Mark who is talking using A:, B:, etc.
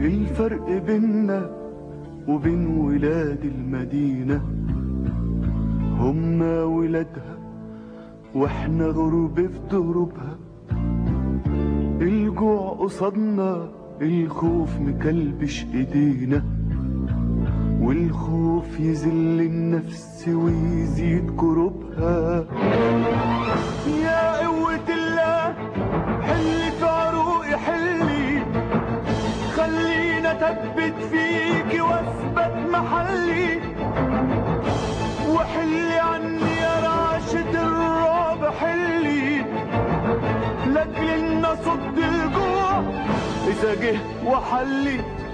A: الفرق بيننا وبين ولاد المدينة هما ولادها واحنا غرب في دروبها الجوع قصادنا الخوف مكلبش ايدينا والخوف يذل النفس ويزيد كروبها يا قوة الله حلي في عروقي حلي خلينا اثبت فيكي واثبت محلي وحلي عني يا راشد الرعب حلي لاجل ان اصد الجوع اذا جه وحلي